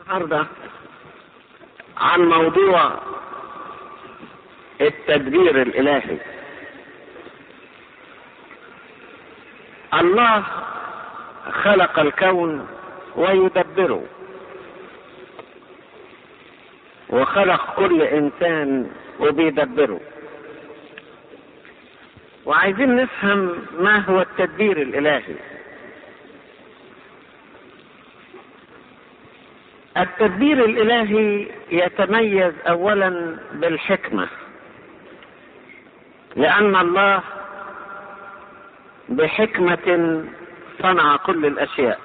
النهارده عن موضوع التدبير الالهي الله خلق الكون ويدبره وخلق كل انسان وبيدبره وعايزين نفهم ما هو التدبير الالهي التدبير الالهي يتميز اولا بالحكمه لان الله بحكمه صنع كل الاشياء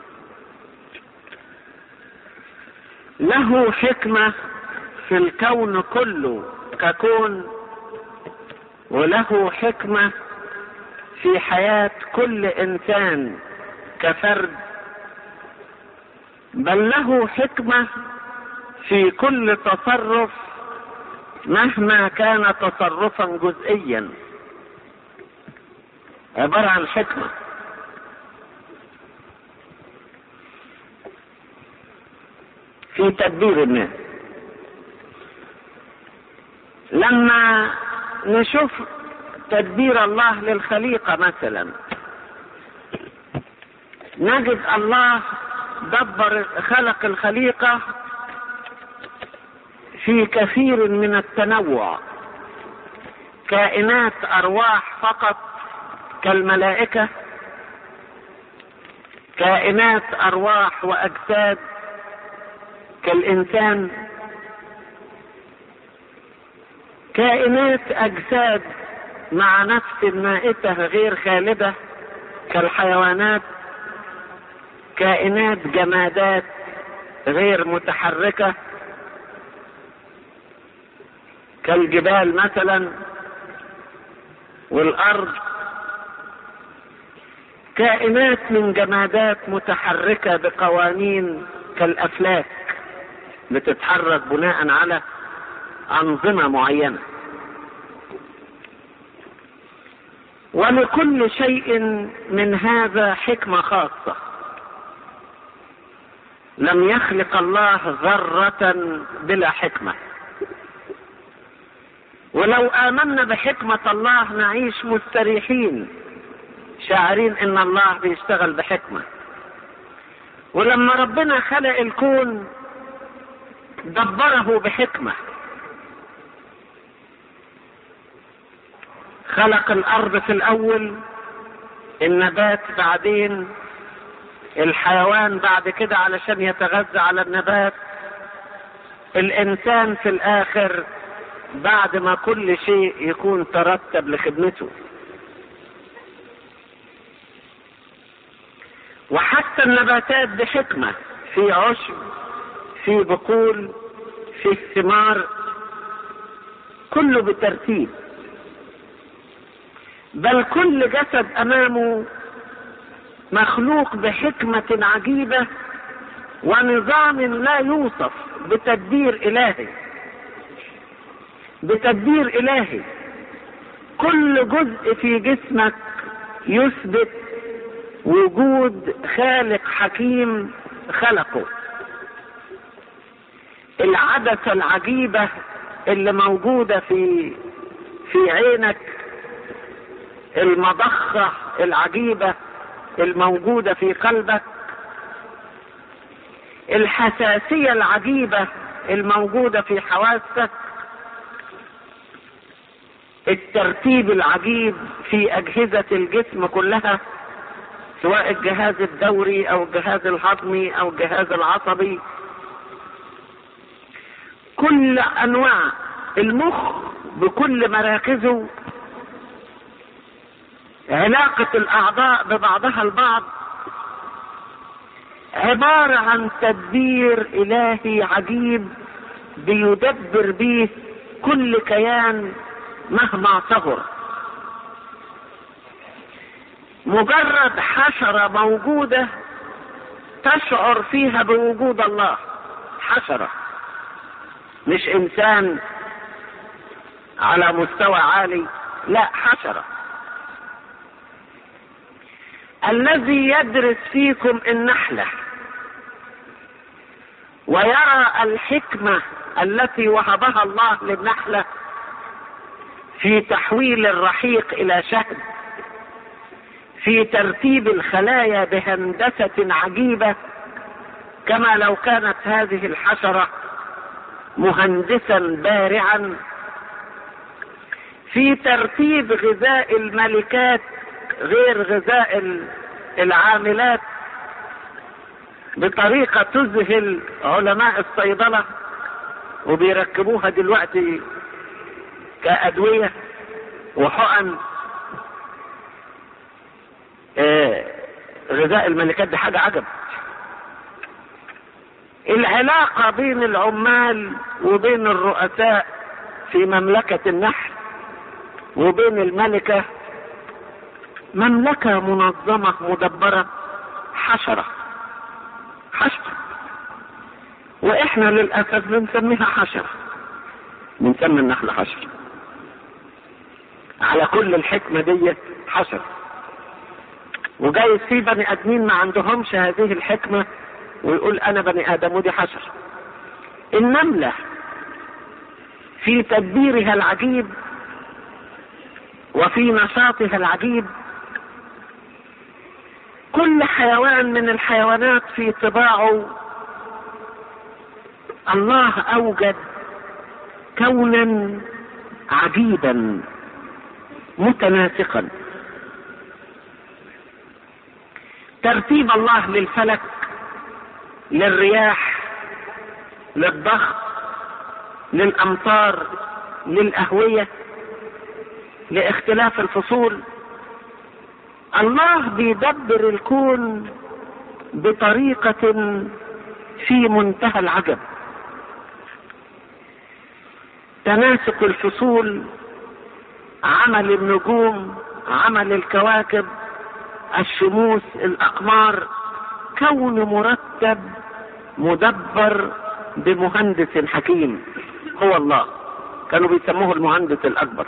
له حكمه في الكون كله ككون وله حكمه في حياه كل انسان كفرد بل له حكمه في كل تصرف مهما كان تصرفا جزئيا عباره عن حكمه في تدبير الناس لما نشوف تدبير الله للخليقه مثلا نجد الله دبر خلق الخليقة في كثير من التنوع كائنات أرواح فقط كالملائكة كائنات أرواح وأجساد كالإنسان كائنات أجساد مع نفس مائتة غير خالدة كالحيوانات كائنات جمادات غير متحركة كالجبال مثلا والأرض كائنات من جمادات متحركة بقوانين كالأفلاك بتتحرك بناء على أنظمة معينة ولكل شيء من هذا حكمة خاصة لم يخلق الله ذرة بلا حكمة ولو آمنا بحكمة الله نعيش مستريحين شاعرين ان الله بيشتغل بحكمة ولما ربنا خلق الكون دبره بحكمة خلق الارض في الاول النبات بعدين الحيوان بعد كده علشان يتغذى على النبات الانسان في الاخر بعد ما كل شيء يكون ترتب لخدمته وحتى النباتات بحكمة في عشب في بقول في الثمار كله بترتيب بل كل جسد امامه مخلوق بحكمة عجيبة ونظام لا يوصف بتدبير إلهي بتدبير إلهي كل جزء في جسمك يثبت وجود خالق حكيم خلقه العدسة العجيبة اللي موجودة في في عينك المضخة العجيبة الموجودة في قلبك الحساسية العجيبة الموجودة في حواسك الترتيب العجيب في أجهزة الجسم كلها سواء الجهاز الدوري أو الجهاز الهضمي أو الجهاز العصبي كل أنواع المخ بكل مراكزه علاقة الأعضاء ببعضها البعض عبارة عن تدبير إلهي عجيب بيدبر به كل كيان مهما صغر مجرد حشرة موجودة تشعر فيها بوجود الله حشرة مش إنسان على مستوى عالي لا حشره الذي يدرس فيكم النحلة ويرى الحكمة التي وهبها الله للنحلة في تحويل الرحيق إلى شهد في ترتيب الخلايا بهندسة عجيبة كما لو كانت هذه الحشرة مهندسا بارعا في ترتيب غذاء الملكات غير غذاء العاملات بطريقة تذهل علماء الصيدلة وبيركبوها دلوقتي كأدوية وحقن آه غذاء الملكات دي حاجة عجب العلاقة بين العمال وبين الرؤساء في مملكة النحل وبين الملكة مملكة منظمة مدبرة حشرة حشرة واحنا للأسف بنسميها حشرة بنسمي النحل حشرة على كل الحكمة دي حشرة وجايز في بني ادمين ما عندهمش هذه الحكمة ويقول انا بني ادم ودي حشرة النملة في تدبيرها العجيب وفي نشاطها العجيب كل حيوان من الحيوانات في طباعه الله اوجد كونا عجيبا متناسقا ترتيب الله للفلك للرياح للضغط للامطار للاهويه لاختلاف الفصول الله بيدبر الكون بطريقه في منتهى العجب تناسق الفصول عمل النجوم عمل الكواكب الشموس الاقمار كون مرتب مدبر بمهندس حكيم هو الله كانوا بيسموه المهندس الاكبر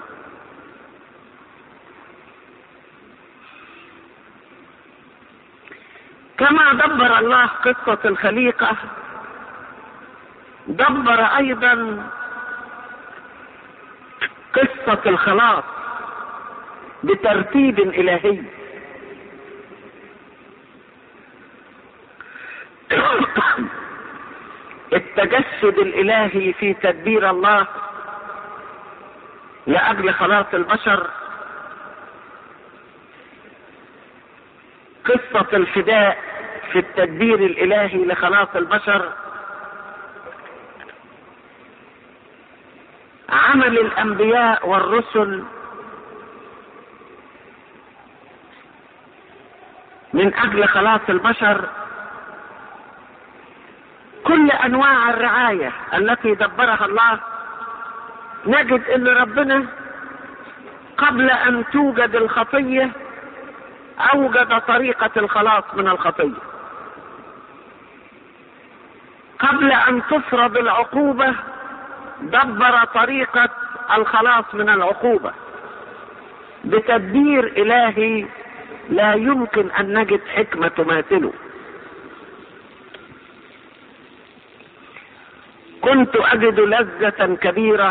كما دبر الله قصة الخليقة دبر ايضا قصة الخلاص بترتيب الهي التجسد الالهي في تدبير الله لاجل خلاص البشر قصة الفداء في التدبير الالهي لخلاص البشر عمل الانبياء والرسل من اجل خلاص البشر كل انواع الرعاية التي دبرها الله نجد ان ربنا قبل ان توجد الخطية اوجد طريقة الخلاص من الخطية قبل ان تفرض العقوبة دبر طريقة الخلاص من العقوبة بتدبير الهي لا يمكن ان نجد حكمة تماثله كنت اجد لذة كبيرة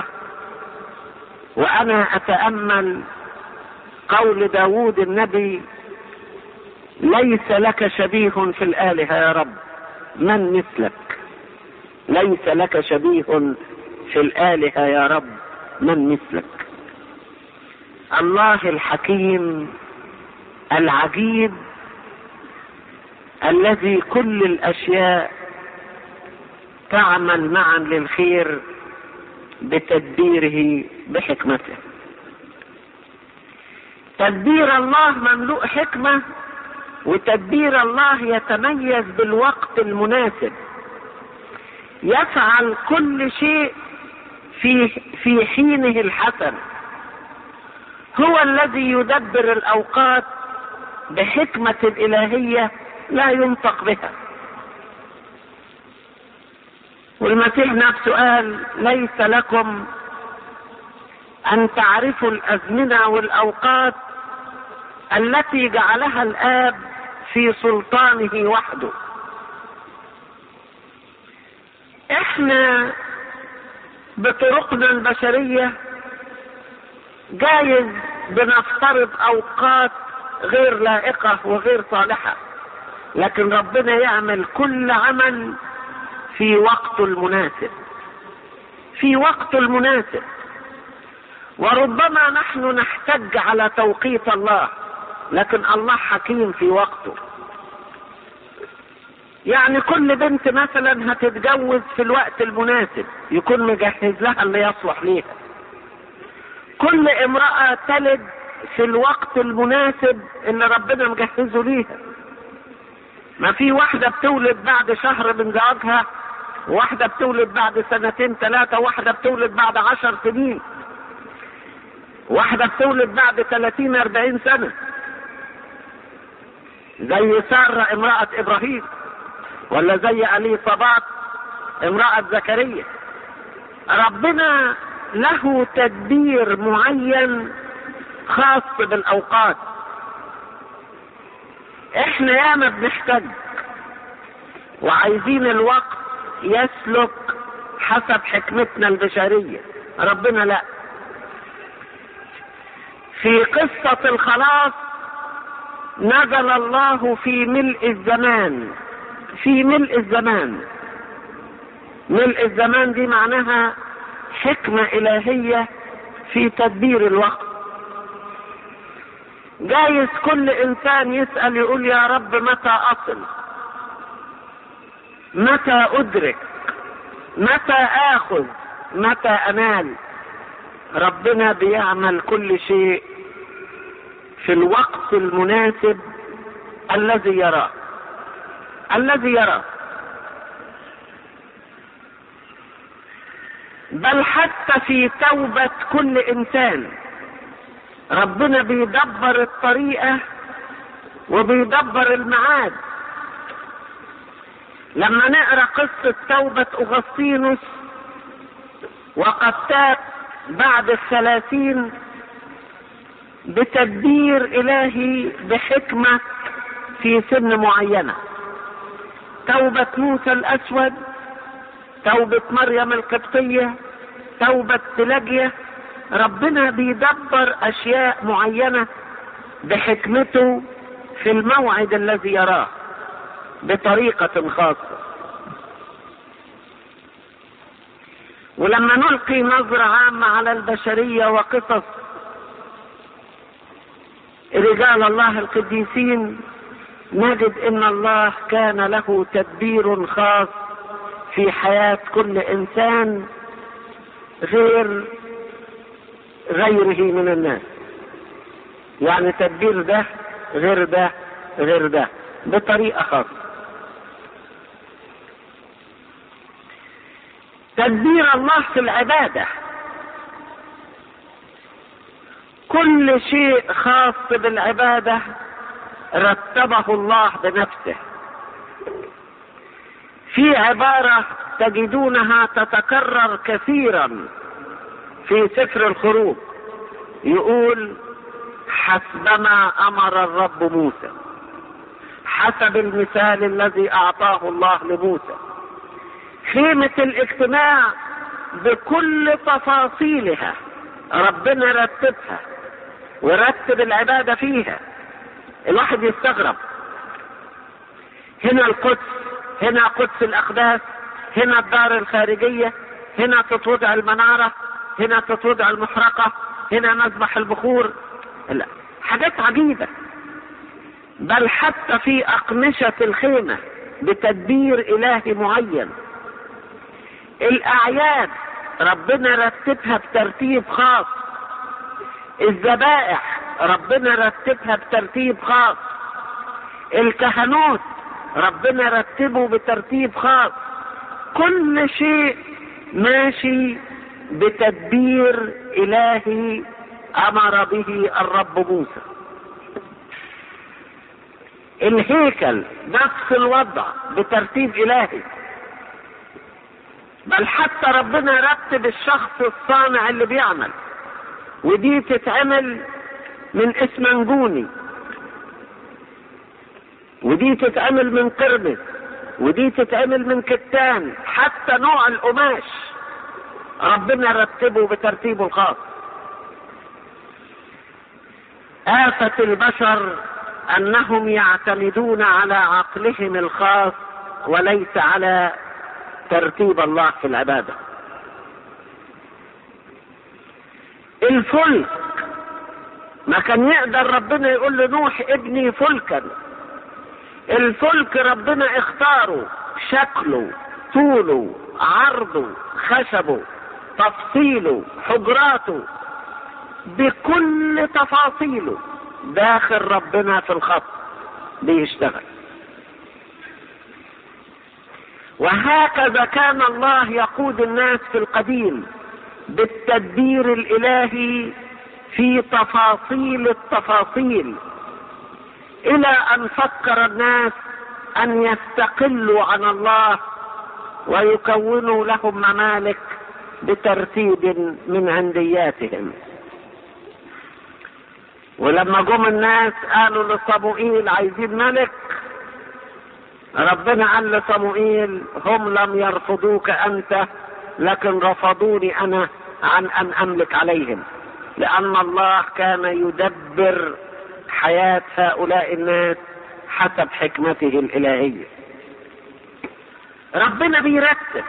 وانا اتأمل قول داود النبي ليس لك شبيه في الآلهة يا رب من مثلك ليس لك شبيه في الآلهة يا رب من مثلك الله الحكيم العجيب الذي كل الأشياء تعمل معا للخير بتدبيره بحكمته تدبير الله مملوء حكمة وتدبير الله يتميز بالوقت المناسب يفعل كل شيء في في حينه الحسن هو الذي يدبر الاوقات بحكمة الالهية لا ينطق بها والمسيح نفسه قال ليس لكم ان تعرفوا الازمنة والاوقات التي جعلها الاب في سلطانه وحده احنا بطرقنا البشرية جايز بنفترض اوقات غير لائقة وغير صالحة لكن ربنا يعمل كل عمل في وقته المناسب في وقته المناسب وربما نحن نحتج على توقيت الله لكن الله حكيم في وقته يعني كل بنت مثلا هتتجوز في الوقت المناسب يكون مجهز لها اللي يصلح ليها كل امرأة تلد في الوقت المناسب اللي ربنا مجهزه ليها ما في واحدة بتولد بعد شهر من زواجها واحدة بتولد بعد سنتين ثلاثة واحدة بتولد بعد عشر سنين واحدة بتولد بعد ثلاثين أربعين سنة زي سارة امرأة إبراهيم ولا زي علي صباط امرأة زكريا ربنا له تدبير معين خاص بالأوقات احنا ياما بنحتاج وعايزين الوقت يسلك حسب حكمتنا البشرية ربنا لا في قصة الخلاص نزل الله في ملء الزمان في ملء الزمان ملء الزمان دي معناها حكمة إلهية في تدبير الوقت جايز كل إنسان يسأل يقول يا رب متى أصل متى أدرك متى آخذ متى أنال ربنا بيعمل كل شيء في الوقت المناسب الذي يراه الذي يراه بل حتى في توبة كل إنسان ربنا بيدبر الطريقة وبيدبر الميعاد لما نقرا قصة توبة أغسطينوس وقد تاب بعد الثلاثين بتدبير إلهي بحكمة في سن معينة توبة موسى الأسود توبة مريم القبطية توبة بلاجيا ربنا بيدبر أشياء معينة بحكمته في الموعد الذي يراه بطريقة خاصة ولما نلقي نظرة عامة على البشرية وقصص رجال الله القديسين نجد ان الله كان له تدبير خاص في حياة كل انسان غير غيره من الناس يعني تدبير ده غير ده غير ده بطريقة خاصة تدبير الله في العبادة كل شيء خاص بالعبادة رتبه الله بنفسه في عبارة تجدونها تتكرر كثيرا في سفر الخروج يقول حسبما امر الرب موسى حسب المثال الذي اعطاه الله لموسى خيمة الاجتماع بكل تفاصيلها ربنا رتبها ورتب العبادة فيها الواحد يستغرب هنا القدس هنا قدس الأقداس هنا الدار الخارجية هنا تتوضع المنارة هنا تتوضع المحرقة هنا مذبح البخور لا حاجات عجيبة بل حتى في أقمشة الخيمة بتدبير إلهي معين الأعياد ربنا رتبها بترتيب خاص الذبائح ربنا رتبها بترتيب خاص الكهنوت ربنا رتبه بترتيب خاص كل شيء ماشي بتدبير إلهي أمر به الرب موسى الهيكل نفس الوضع بترتيب إلهي بل حتى ربنا رتب الشخص الصانع اللي بيعمل ودي تتعمل من اسمنجوني ودي تتعمل من قرمز ودي تتعمل من كتان حتى نوع القماش ربنا رتبه بترتيبه الخاص آفة البشر أنهم يعتمدون على عقلهم الخاص وليس على ترتيب الله في العبادة الفلك ما كان يقدر ربنا يقول لنوح ابني فلكا الفلك ربنا اختاره شكله طوله عرضه خشبه تفصيله حجراته بكل تفاصيله داخل ربنا في الخط بيشتغل وهكذا كان الله يقود الناس في القديم بالتدبير الالهي في تفاصيل التفاصيل الى ان فكر الناس ان يستقلوا عن الله ويكونوا لهم ممالك بترتيب من عندياتهم ولما جم الناس قالوا لصموئيل عايزين ملك ربنا قال لصموئيل هم لم يرفضوك انت لكن رفضوني انا عن ان املك عليهم لان الله كان يدبر حياه هؤلاء الناس حسب حكمته الالهيه ربنا بيرتب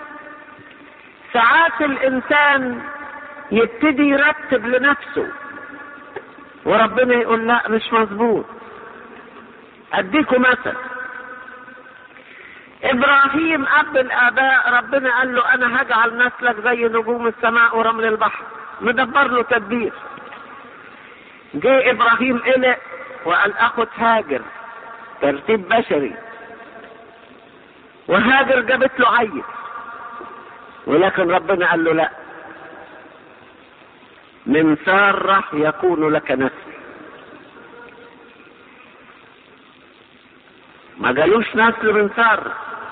ساعات الانسان يبتدي يرتب لنفسه وربنا يقول لا مش مظبوط اديكم مثل ابراهيم اب الاباء ربنا قال له انا هجعل نسلك زي نجوم السماء ورمل البحر مدبر له تدبير جه ابراهيم قلق وقال اخد هاجر ترتيب بشري وهاجر جابت له عيل ولكن ربنا قال له لا من سارة يكون لك نسل ما قالوش نسل من سارة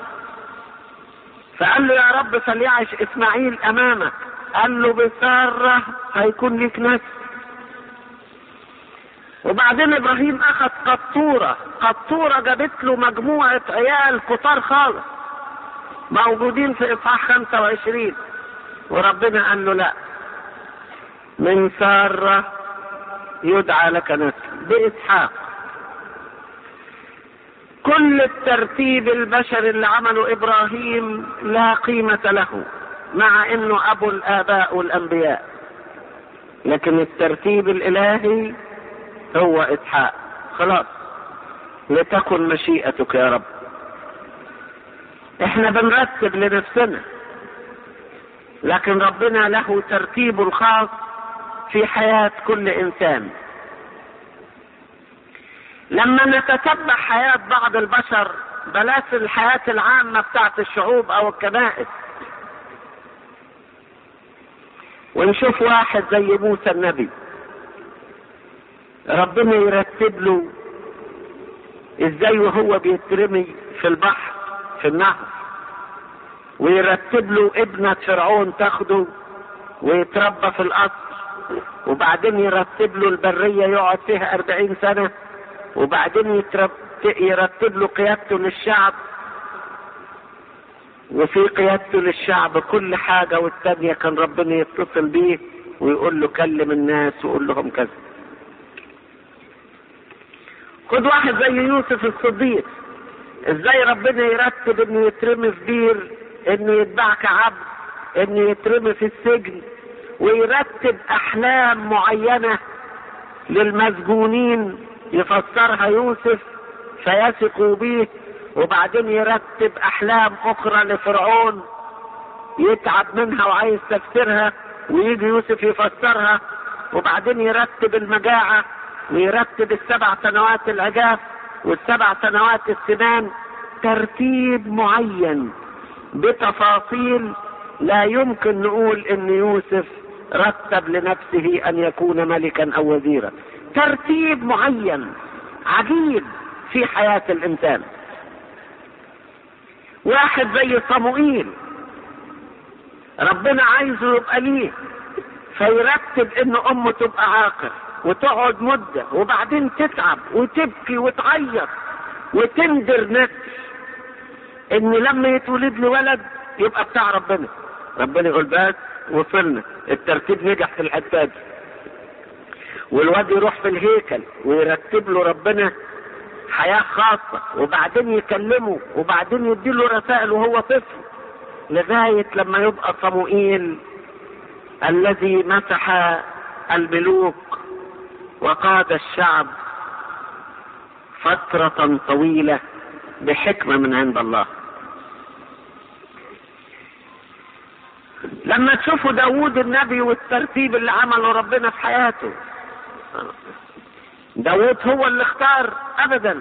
فقال له يا رب فليعش اسماعيل امامك قال له بسارة هيكون لك نسل وبعدين ابراهيم اخذ قطورة قطورة جابت له مجموعة عيال كتار خالص موجودين في اصحاح 25 وربنا قال له لا من سارة يدعى لك نسل بإسحاق كل الترتيب البشري اللي عمله إبراهيم لا قيمة له مع إنه أبو الآباء والأنبياء لكن الترتيب الإلهي هو إسحاق خلاص لتكن مشيئتك يا رب احنا بنرتب لنفسنا لكن ربنا له ترتيب الخاص في حياة كل إنسان لما نتتبع حياة بعض البشر بلاش الحياة العامة بتاعت الشعوب أو الكنائس ونشوف واحد زي موسى النبي ربنا يرتب له ازاي وهو بيترمي في البحر في النهر ويرتب له ابنة فرعون تاخده ويتربى في القصر وبعدين يرتب له البرية يقعد فيها أربعين سنة وبعدين يرتب له قيادته للشعب وفي قيادته للشعب كل حاجة والتانية كان ربنا يتصل بيه ويقول له كلم الناس ويقول لهم كذا خد واحد زي يوسف الصديق ازاي ربنا يرتب انه يترمي في بير انه يتباع كعبد انه يترمي في السجن ويرتب احلام معينه للمسجونين يفسرها يوسف فيثقوا به وبعدين يرتب احلام اخرى لفرعون يتعب منها وعايز تفسيرها ويجي يوسف يفسرها وبعدين يرتب المجاعه ويرتب السبع سنوات العجاف والسبع سنوات السنان ترتيب معين بتفاصيل لا يمكن نقول ان يوسف رتب لنفسه ان يكون ملكا او وزيرا ترتيب معين عجيب في حياة الانسان واحد زي صموئيل ربنا عايزه يبقى ليه فيرتب ان امه تبقى عاقر وتقعد مدة وبعدين تتعب وتبكي وتعيط وتندر نفس ان لما يتولد لي ولد يبقى بتاع ربنا ربنا يقول بس وصلنا الترتيب نجح في الحته دي والواد يروح في الهيكل ويرتب له ربنا حياة خاصة وبعدين يكلمه وبعدين يديله رسائل وهو طفل لغاية لما يبقى صموئيل الذي مسح الملوك وقاد الشعب فترة طويلة بحكمة من عند الله لما تشوفوا داوود النبي والترتيب اللي عمله ربنا في حياته داوود هو اللي اختار ابدا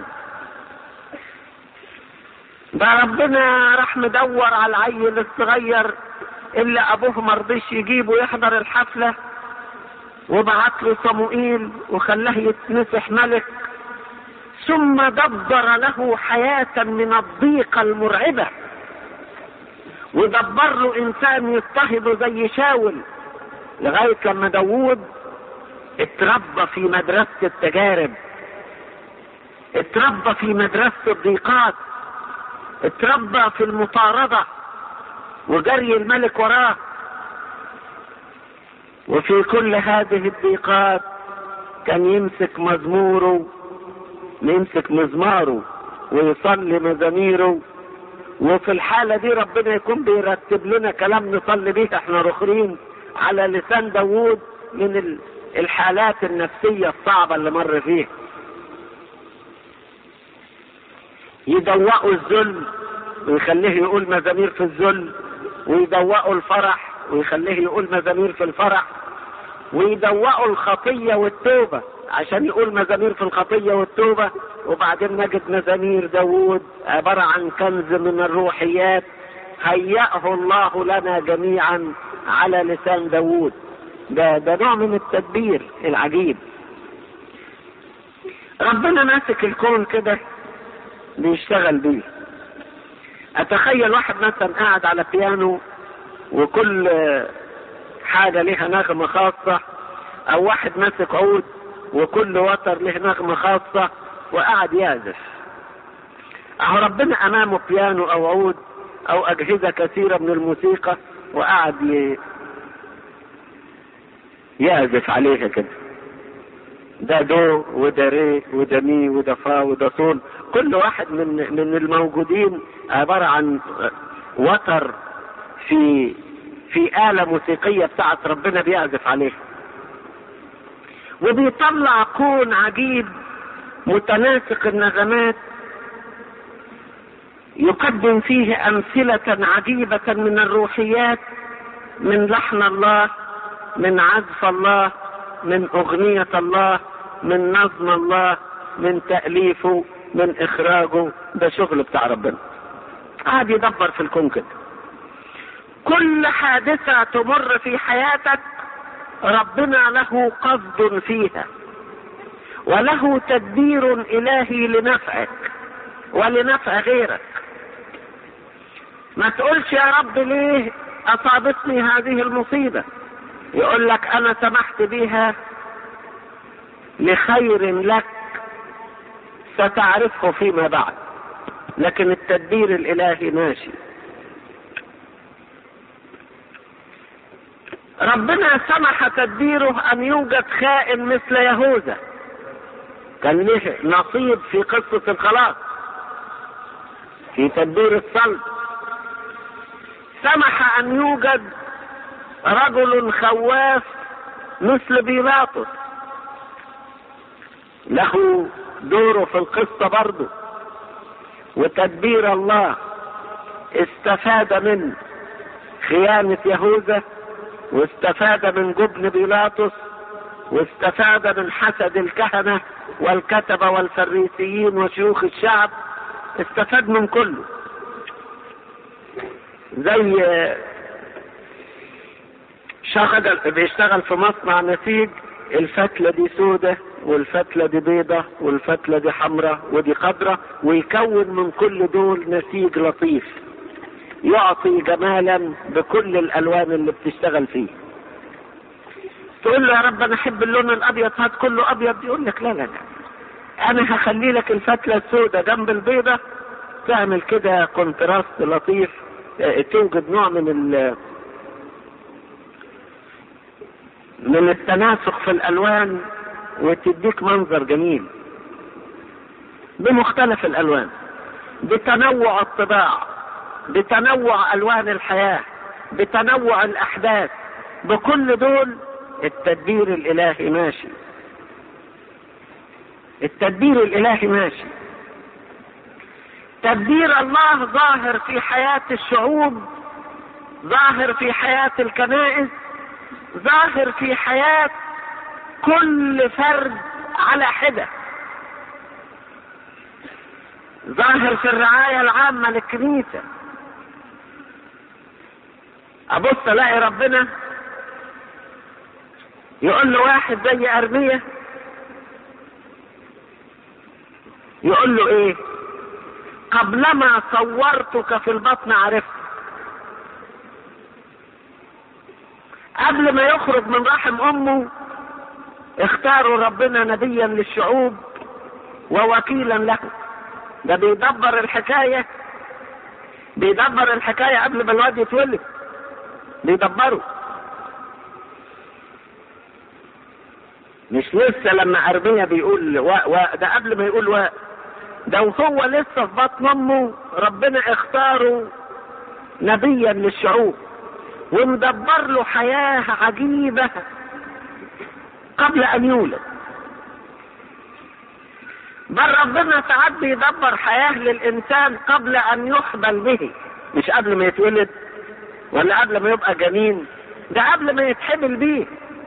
ده ربنا راح مدور على العيل الصغير اللي ابوه مرضيش يجيبه يحضر الحفلة وبعت له صموئيل وخلاه يتنسح ملك ثم دبر له حياة من الضيقة المرعبة ودبر له انسان يضطهده زي شاول لغاية لما داوود اتربى في مدرسة التجارب اتربى في مدرسة الضيقات اتربى في المطاردة وجري الملك وراه وفي كل هذه الضيقات كان يمسك مزموره يمسك مزماره ويصلي مزاميره وفي الحالة دي ربنا يكون بيرتب لنا كلام نصلي بيه احنا رخرين على لسان داوود من الحالات النفسية الصعبة اللي مر فيها يدوقوا الذل ويخليه يقول مزامير في الذل ويدوقوا الفرح ويخليه يقول مزامير في الفرح ويدوقوا الخطية والتوبة عشان يقول مزامير في الخطية والتوبة وبعدين نجد مزامير داوود عبارة عن كنز من الروحيات هيأه الله لنا جميعا على لسان داوود ده ده نوع من التدبير العجيب ربنا ماسك الكون كده بيشتغل بيه اتخيل واحد مثلا قاعد على بيانو وكل حاجه لها نغمه خاصه او واحد ماسك عود وكل وتر له نغمه خاصه وقاعد يعزف اهو ربنا امامه بيانو او عود او اجهزه كثيره من الموسيقى وقعد ي... يعزف عليها كده ده دو وده ري وده مي وده فا وده صول كل واحد من من الموجودين عبارة عن وتر في في آلة موسيقية بتاعت ربنا بيعزف عليها وبيطلع كون عجيب متناسق النغمات يقدم فيه أمثلة عجيبة من الروحيات من لحن الله من عزف الله من أغنية الله من نظم الله من تأليفه من إخراجه ده شغل بتاع ربنا قاعد يدبر في الكون كده كل حادثة تمر في حياتك ربنا له قصد فيها وله تدبير إلهي لنفعك ولنفع غيرك ما تقولش يا رب ليه أصابتني هذه المصيبة يقول لك انا سمحت بها لخير لك ستعرفه فيما بعد لكن التدبير الالهي ماشي ربنا سمح تدبيره ان يوجد خائن مثل يهوذا كان له نصيب في قصة الخلاص في تدبير الصلب سمح ان يوجد رجل خواف مثل بيلاطس له دوره في القصة برضه وتدبير الله استفاد من خيانة يهوذا واستفاد من جبن بيلاطس واستفاد من حسد الكهنة والكتبة والفريسيين وشيوخ الشعب استفاد من كله زي شغل بيشتغل في مصنع نسيج الفتلة دي سودة والفتلة دي بيضة والفتلة دي حمراء ودي خضراء ويكون من كل دول نسيج لطيف يعطي جمالا بكل الالوان اللي بتشتغل فيه تقول له يا رب انا احب اللون الابيض هات كله ابيض يقول لك لا لا لا انا هخلي لك الفتلة السوداء جنب البيضة تعمل كده كونتراست لطيف اه، توجد نوع من ال من التناسق في الالوان وتديك منظر جميل بمختلف الالوان بتنوع الطباع بتنوع الوان الحياه بتنوع الاحداث بكل دول التدبير الالهي ماشي التدبير الالهي ماشي تدبير الله ظاهر في حياه الشعوب ظاهر في حياه الكنائس ظاهر في حياه كل فرد على حده ظاهر في الرعايه العامه للكنيسه ابص الاقي ربنا يقول له واحد زي ارميه يقول له ايه قبلما صورتك في البطن عرفت قبل ما يخرج من رحم امه اختاروا ربنا نبيا للشعوب ووكيلا له ده بيدبر الحكايه بيدبر الحكايه قبل ما الواد يتولد بيدبره مش لسه لما ارميا بيقول و... و... ده قبل ما يقول و... ده وهو لسه في بطن امه ربنا اختاره نبيا للشعوب ومدبر له حياه عجيبه قبل ان يولد بل ربنا ساعات بيدبر حياه للانسان قبل ان يحبل به مش قبل ما يتولد ولا قبل ما يبقى جنين ده قبل ما يتحبل بيه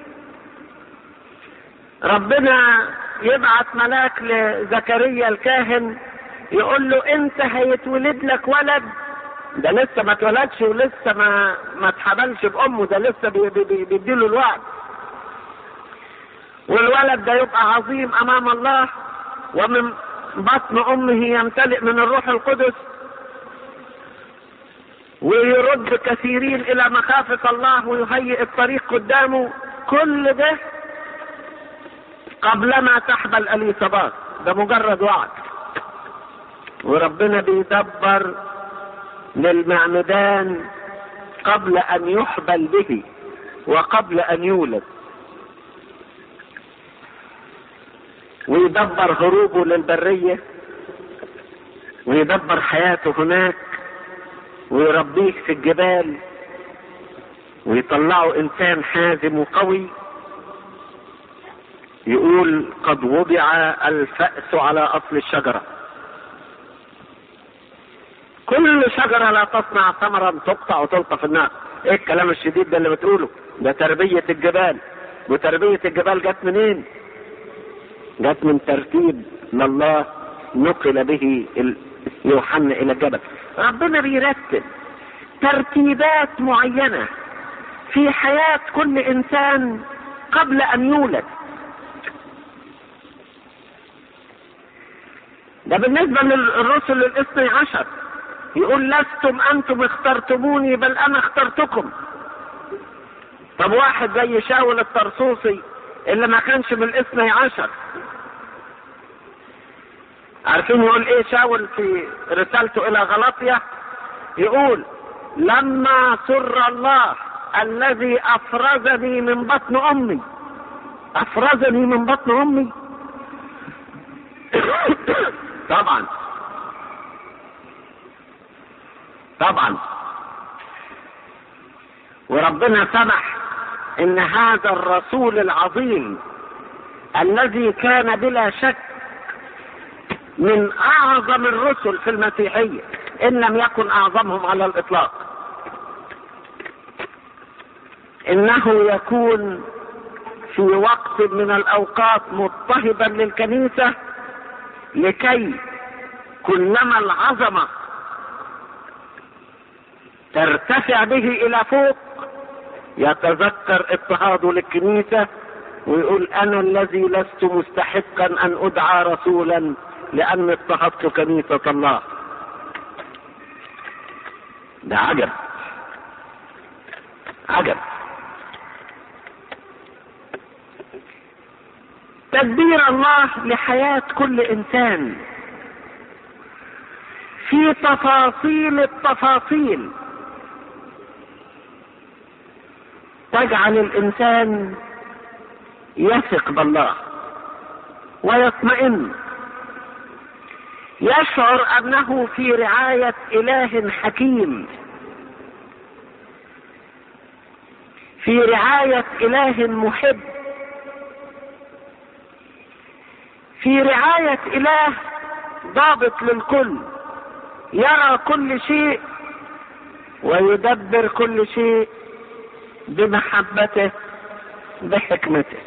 ربنا يبعت ملاك لزكريا الكاهن يقول له انت هيتولد لك ولد ده لسه ما اتولدش ولسه ما ما اتحبلش بامه ده لسه بي بي بي بيديله الوعد والولد ده يبقى عظيم امام الله ومن بطن امه يمتلئ من الروح القدس ويرد كثيرين الى مخافة الله ويهيئ الطريق قدامه كل ده قبلما تحبل اليصابات ده مجرد وعد وربنا بيدبر للمعمدان قبل ان يحبل به وقبل ان يولد ويدبر هروبه للبرية ويدبر حياته هناك ويربيه في الجبال ويطلعه انسان حازم وقوي يقول قد وضع الفأس على اصل الشجرة كل شجرة لا تصنع ثمرا تقطع وتلقى في النار ايه الكلام الشديد ده اللي بتقوله ده تربية الجبال وتربية الجبال جت منين جت من ترتيب لله نقل به يوحنا الى الجبل ربنا بيرتب ترتيبات معينة في حياة كل انسان قبل ان يولد ده بالنسبة للرسل الاثني عشر يقول لستم انتم اخترتموني بل انا اخترتكم طب واحد زي شاول الطرسوسي اللي ما كانش من الاثني عشر عارفين يقول ايه شاول في رسالته الى غلطية يقول لما سر الله الذي افرزني من بطن امي افرزني من بطن امي طبعا طبعا وربنا سمح ان هذا الرسول العظيم الذي كان بلا شك من اعظم الرسل في المسيحية ان لم يكن اعظمهم على الاطلاق انه يكون في وقت من الاوقات مضطهدا للكنيسة لكي كلما العظمة ترتفع به الى فوق يتذكر اضطهاده للكنيسة ويقول انا الذي لست مستحقا ان ادعى رسولا لاني اضطهدت كنيسة الله ده عجب عجب تدبير الله لحياة كل انسان في في تفاصيل التفاصيل تجعل الانسان يثق بالله ويطمئن يشعر انه في رعايه اله حكيم في رعايه اله محب في رعايه اله ضابط للكل يرى كل شيء ويدبر كل شيء بمحبته بحكمته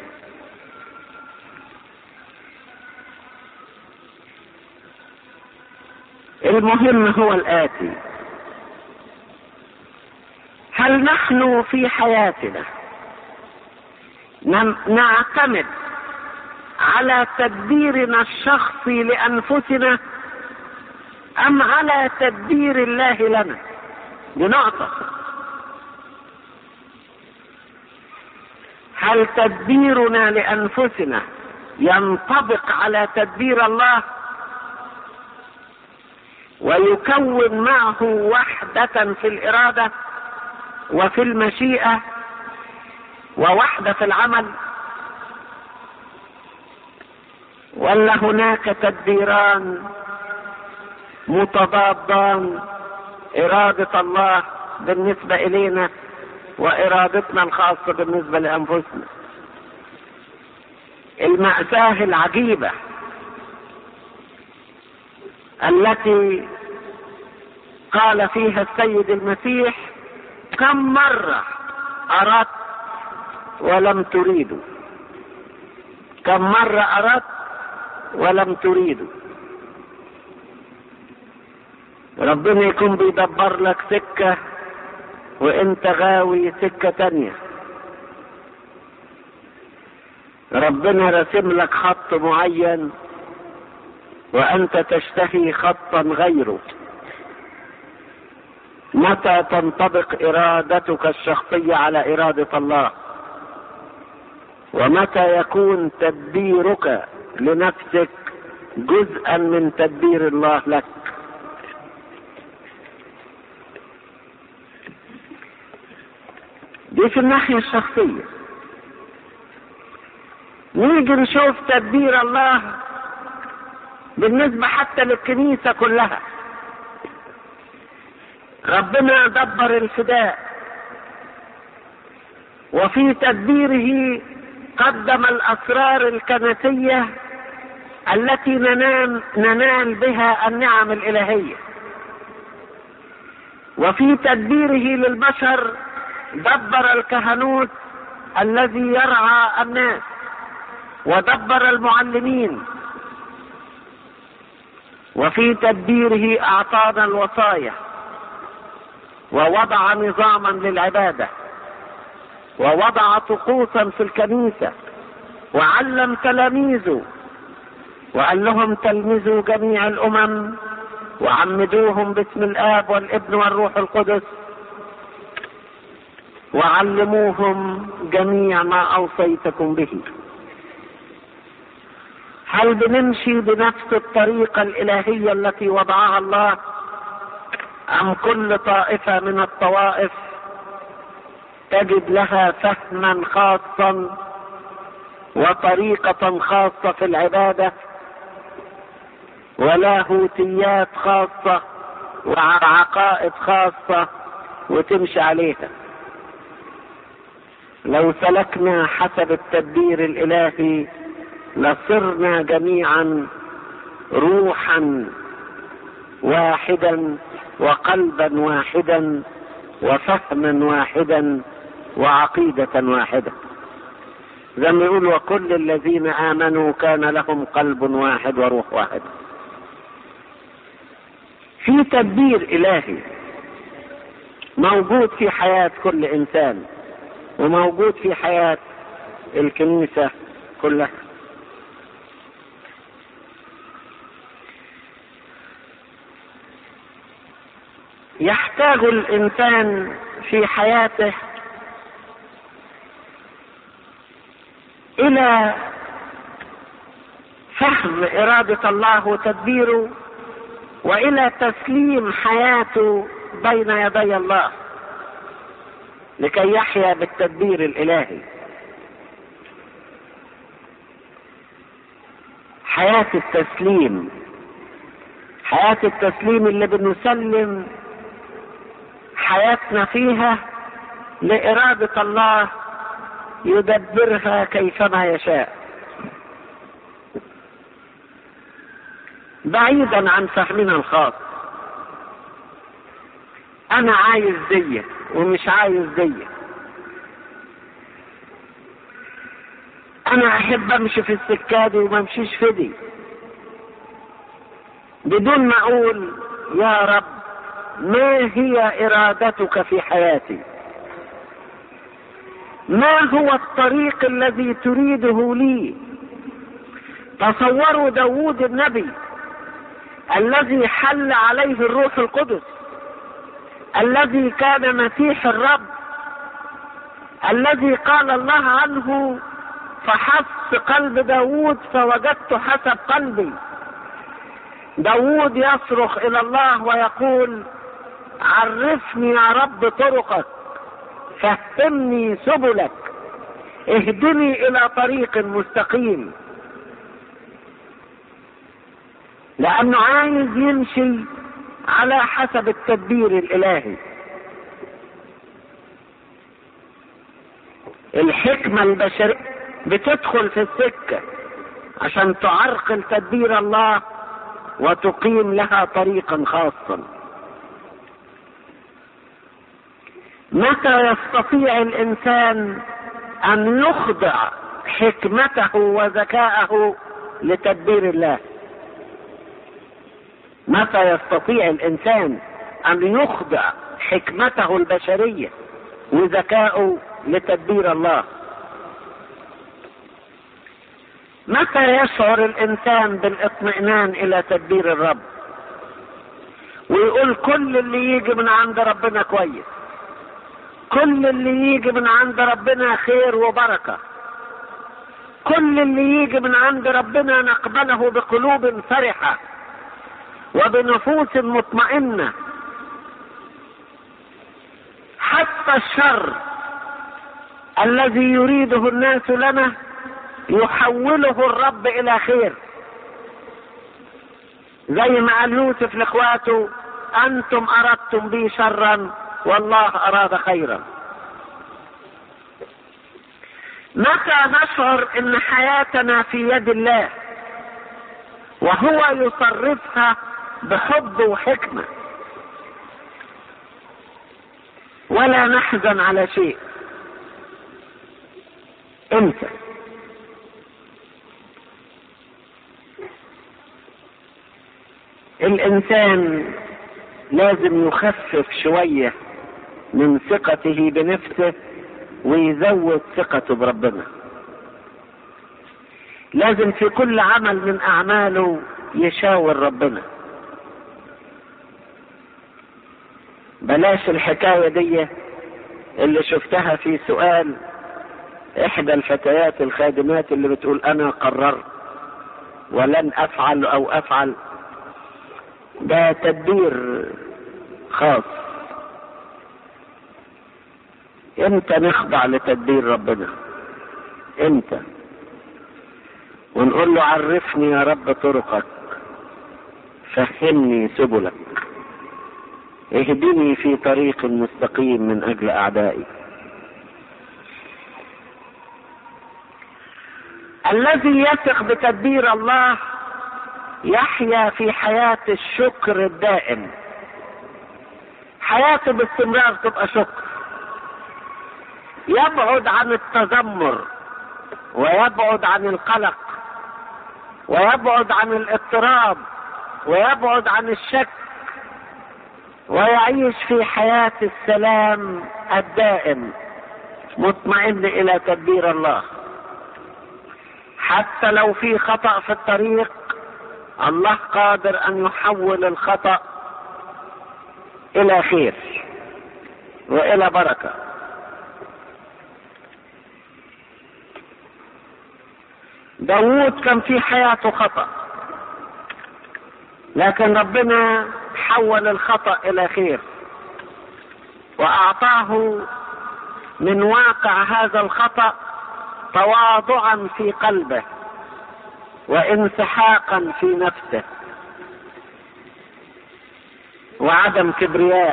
المهم هو الآتي هل نحن في حياتنا نعتمد على تدبيرنا الشخصي لأنفسنا أم على تدبير الله لنا دي نقطة هل تدبيرنا لأنفسنا ينطبق على تدبير الله ويكون معه وحدة في الإرادة وفي المشيئة ووحدة في العمل ولا هناك تدبيران متضادان إرادة الله بالنسبة إلينا وإرادتنا الخاصة بالنسبة لأنفسنا المأساة العجيبة التي قال فيها السيد المسيح كم مرة أردت ولم تريدوا كم مرة أردت ولم تريدوا ربنا يكون بيدبر لك سكة وانت غاوي سكة تانية ربنا رسم لك خط معين وانت تشتهي خطا غيره متى تنطبق ارادتك الشخصيه على اراده الله ومتى يكون تدبيرك لنفسك جزءا من تدبير الله لك دي في الناحيه الشخصيه نيجي نشوف تدبير الله بالنسبة حتى للكنيسة كلها ربنا دبر الفداء وفي تدبيره قدم الأسرار الكنسية التي ننال, ننال بها النعم الإلهية وفي تدبيره للبشر دبر الكهنوت الذي يرعى الناس ودبر المعلمين وفي تدبيره اعطانا الوصايا ووضع نظاما للعباده ووضع طقوسا في الكنيسه وعلم تلاميذه وقال لهم تلمذوا جميع الامم وعمدوهم باسم الاب والابن والروح القدس وعلموهم جميع ما اوصيتكم به هل بنمشي بنفس الطريقة الإلهية التي وضعها الله أم كل طائفة من الطوائف تجد لها فهما خاصا وطريقة خاصة في العبادة ولاهوتيات خاصة وعقائد خاصة وتمشي عليها لو سلكنا حسب التدبير الإلهي لصرنا جميعا روحا واحدا وقلبا واحدا وفهما واحدا وعقيدة واحدة زي ما يقول وكل الذين آمنوا كان لهم قلب واحد وروح واحد في تدبير إلهي موجود في حياة كل إنسان وموجود في حياة الكنيسة كلها يحتاج الانسان في حياته الى فهم اراده الله وتدبيره والى تسليم حياته بين يدي الله لكي يحيا بالتدبير الالهي حياه التسليم حياه التسليم اللي بنسلم حياتنا فيها لاراده الله يدبرها كيفما يشاء بعيدا عن فهمنا الخاص انا عايز دية ومش عايز دية انا احب امشي في السكة دي وما امشيش في دي بدون ما اقول يا رب ما هي ارادتك في حياتي ما هو الطريق الذي تريده لي تصوروا داوود النبي الذي حل عليه الروح القدس الذي كان مسيح الرب الذي قال الله عنه فحص قلب داود فوجدت حسب قلبي داود يصرخ الى الله ويقول عرفني يا رب طرقك فهمني سبلك اهدني الى طريق مستقيم لانه عايز يمشي على حسب التدبير الالهي الحكمة البشرية بتدخل في السكة عشان تعرقل تدبير الله وتقيم لها طريقا خاصا متى يستطيع الانسان ان يخضع حكمته وذكاءه لتدبير الله متى يستطيع الانسان ان يخضع حكمته البشريه وذكاءه لتدبير الله متى يشعر الانسان بالاطمئنان الى تدبير الرب ويقول كل اللي يجي من عند ربنا كويس كل اللي يجي من عند ربنا خير وبركه كل اللي يجي من عند ربنا نقبله بقلوب فرحه وبنفوس مطمئنه حتى الشر الذي يريده الناس لنا يحوله الرب الى خير زي ما قال يوسف لاخواته انتم اردتم بي شرا والله اراد خيرا متى نشعر ان حياتنا في يد الله وهو يصرفها بحب وحكمه ولا نحزن على شيء امتى الانسان لازم يخفف شويه من ثقته بنفسه ويزود ثقته بربنا لازم في كل عمل من اعماله يشاور ربنا بلاش الحكايه دي اللي شفتها في سؤال احدى الفتيات الخادمات اللي بتقول انا قررت ولن افعل او افعل ده تدبير خاص امتى نخضع لتدبير ربنا امتى ونقول له عرفني يا رب طرقك فهمني سبلك اهدني في طريق مستقيم من اجل اعدائي الذي يثق بتدبير الله يحيا في حياة الشكر الدائم حياته باستمرار تبقى شكر يبعد عن التذمر ويبعد عن القلق ويبعد عن الاضطراب ويبعد عن الشك ويعيش في حياة السلام الدائم مطمئن الى تدبير الله حتى لو في خطأ في الطريق الله قادر ان يحول الخطأ الى خير والى بركة داوود كان في حياته خطأ لكن ربنا حول الخطأ إلى خير وأعطاه من واقع هذا الخطأ تواضعا في قلبه وانسحاقا في نفسه وعدم كبرياء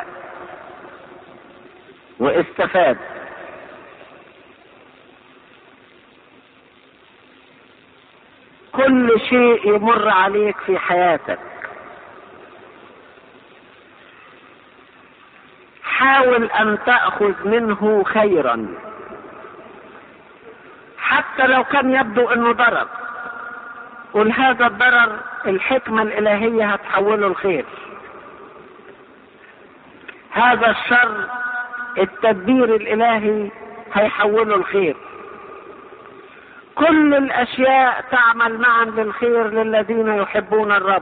واستفاد كل شيء يمر عليك في حياتك حاول ان تاخذ منه خيرا حتى لو كان يبدو انه ضرر قل هذا الضرر الحكمه الالهيه هتحوله الخير هذا الشر التدبير الالهي هيحوله الخير كل الاشياء تعمل معا للخير للذين يحبون الرب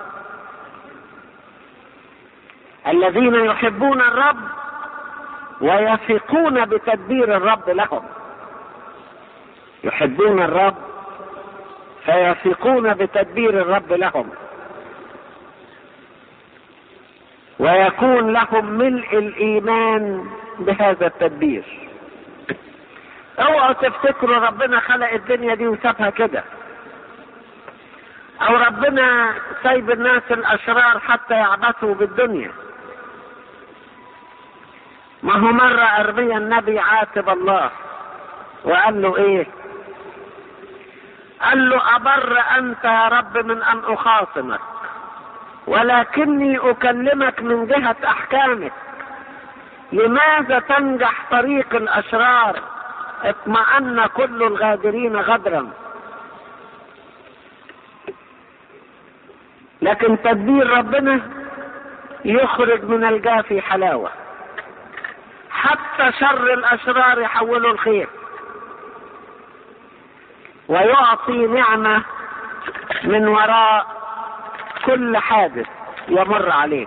الذين يحبون الرب ويثقون بتدبير الرب لهم يحبون الرب فيثقون بتدبير الرب لهم ويكون لهم ملء الايمان بهذا التدبير اوعوا تفتكروا ربنا خلق الدنيا دي وسابها كده او ربنا سايب الناس الاشرار حتى يعبثوا بالدنيا ما هو مرة أرميا النبي عاتب الله وقال له إيه؟ قال له أبر أنت يا رب من أن أخاصمك ولكني أكلمك من جهة أحكامك لماذا تنجح طريق الأشرار اطمأن كل الغادرين غدرا لكن تدبير ربنا يخرج من الجافي حلاوة حتى شر الأشرار يحوله الخير ويعطي نعمة من وراء كل حادث يمر عليك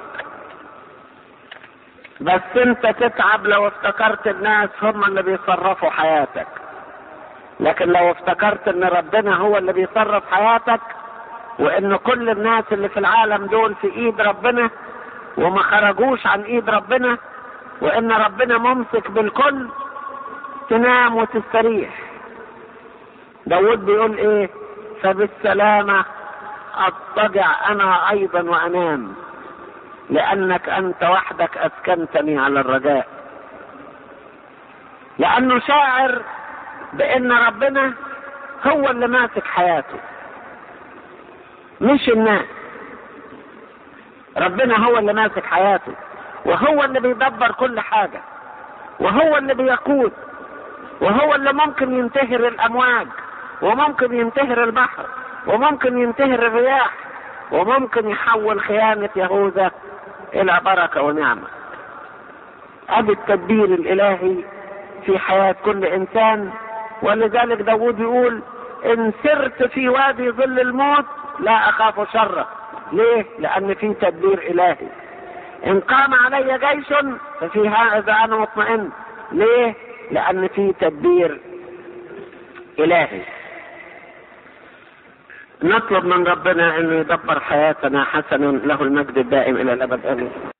بس انت تتعب لو افتكرت الناس هم اللي بيصرفوا حياتك لكن لو افتكرت ان ربنا هو اللي بيصرف حياتك وان كل الناس اللي في العالم دول في ايد ربنا وما خرجوش عن ايد ربنا وان ربنا ممسك بالكل تنام وتستريح داود بيقول ايه فبالسلامة اضطجع انا ايضا وانام لانك انت وحدك اسكنتني على الرجاء لانه شاعر بان ربنا هو اللي ماسك حياته مش الناس ربنا هو اللي ماسك حياته وهو اللي بيدبر كل حاجة وهو اللي بيقود وهو اللي ممكن ينتهر الأمواج وممكن ينتهر البحر وممكن ينتهر الرياح وممكن يحول خيانة يهوذا إلى بركة ونعمة أدي التدبير الإلهي في حياة كل إنسان ولذلك داود يقول إن سرت في وادي ظل الموت لا أخاف شره ليه؟ لأن في تدبير إلهي إن قام علي جيش ففي هذا أنا مطمئن ليه؟ لأن في تدبير إلهي نطلب من ربنا أن يدبر حياتنا حسنا له المجد الدائم إلى الأبد آمين